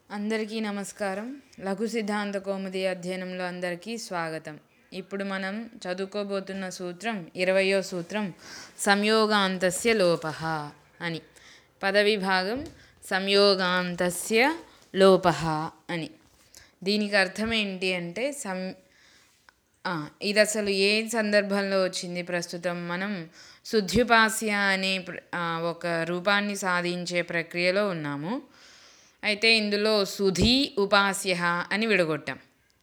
అందరికీ నమస్కారం లఘు సిద్ధాంత కౌముది అధ్యయనంలో అందరికీ స్వాగతం ఇప్పుడు మనం చదువుకోబోతున్న సూత్రం ఇరవయో సూత్రం సంయోగాంతస్య లోప అని పదవి భాగం సంయోగాంతస్య లోప అని దీనికి అర్థం ఏంటి అంటే సం ఆ, ఇది అసలు ఏ సందర్భంలో వచ్చింది ప్రస్తుతం మనం శుద్ధ్యుపాస్య అనే ప్ర- ఆ, ఒక రూపాన్ని సాధించే ప్రక్రియలో ఉన్నాము అయితే ఇందులో సుధీ ఉపాస్య అని విడగొట్టాం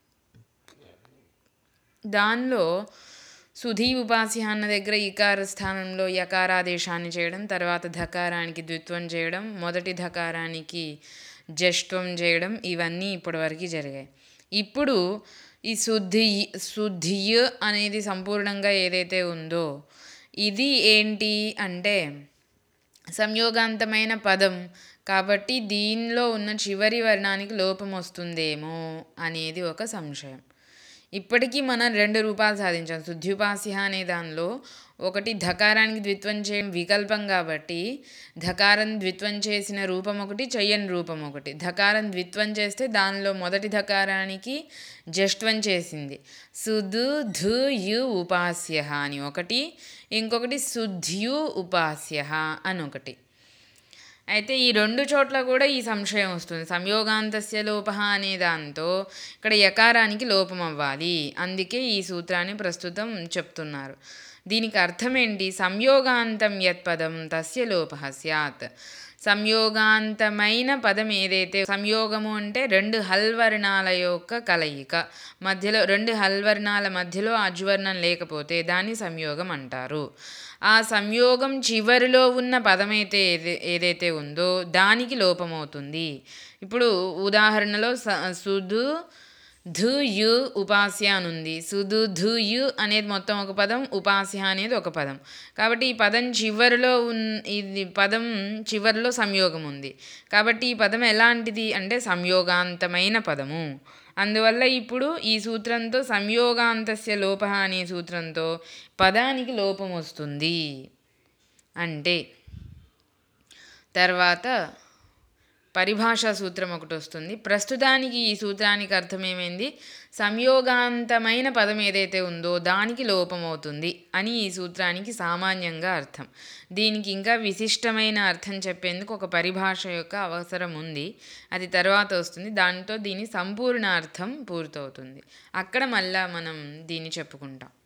దానిలో సుధీ ఉపాస్య అన్న దగ్గర ఇకార స్థానంలో యకారాదేశాన్ని చేయడం తర్వాత ధకారానికి ద్విత్వం చేయడం మొదటి ధకారానికి జష్ట్వం చేయడం ఇవన్నీ ఇప్పటివరకు జరిగాయి ఇప్పుడు ఈ శుద్ధి శుద్ధియ్ అనేది సంపూర్ణంగా ఏదైతే ఉందో ఇది ఏంటి అంటే సంయోగాంతమైన పదం కాబట్టి దీనిలో ఉన్న చివరి వర్ణానికి లోపం వస్తుందేమో అనేది ఒక సంశయం ఇప్పటికీ మనం రెండు రూపాలు సాధించాం శుద్ధ్యుపాస్య అనే దానిలో ఒకటి ధకారానికి ద్విత్వం చేయడం వికల్పం కాబట్టి ధకారం ద్విత్వం చేసిన రూపం ఒకటి చెయ్యని రూపం ఒకటి ధకారం ద్విత్వం చేస్తే దానిలో మొదటి ధకారానికి జష్ట్వం చేసింది సుధు ధు యు ఉపాస్య అని ఒకటి ఇంకొకటి శుద్ధ్యు ఉపాస్య అని ఒకటి అయితే ఈ రెండు చోట్ల కూడా ఈ సంశయం వస్తుంది సంయోగాంతస్య లోప అనే దాంతో ఇక్కడ యకారానికి లోపం అవ్వాలి అందుకే ఈ సూత్రాన్ని ప్రస్తుతం చెప్తున్నారు దీనికి అర్థం ఏంటి సంయోగాంతం యత్పదం తస్య లోప స్యాత్ సంయోగాంతమైన పదం ఏదైతే సంయోగము అంటే రెండు హల్వర్ణాల యొక్క కలయిక మధ్యలో రెండు హల్వర్ణాల మధ్యలో అజ్వర్ణం లేకపోతే దాన్ని సంయోగం అంటారు ఆ సంయోగం చివరిలో ఉన్న పదమైతే ఏది ఏదైతే ఉందో దానికి లోపమవుతుంది ఇప్పుడు ఉదాహరణలో స సుధు ధు యు ఉపాస్య అని ఉంది సుధు ధు యు అనేది మొత్తం ఒక పదం ఉపాస్య అనేది ఒక పదం కాబట్టి ఈ పదం చివరిలో ఉన్ ఇది పదం చివరిలో సంయోగం ఉంది కాబట్టి ఈ పదం ఎలాంటిది అంటే సంయోగాంతమైన పదము అందువల్ల ఇప్పుడు ఈ సూత్రంతో సంయోగాంతస్య లోప అనే సూత్రంతో పదానికి లోపం వస్తుంది అంటే తర్వాత పరిభాషా సూత్రం ఒకటి వస్తుంది ప్రస్తుతానికి ఈ సూత్రానికి అర్థం ఏమైంది సంయోగాంతమైన పదం ఏదైతే ఉందో దానికి లోపం అవుతుంది అని ఈ సూత్రానికి సామాన్యంగా అర్థం దీనికి ఇంకా విశిష్టమైన అర్థం చెప్పేందుకు ఒక పరిభాష యొక్క అవసరం ఉంది అది తర్వాత వస్తుంది దాంతో దీని సంపూర్ణ అర్థం పూర్తవుతుంది అక్కడ మళ్ళా మనం దీన్ని చెప్పుకుంటాం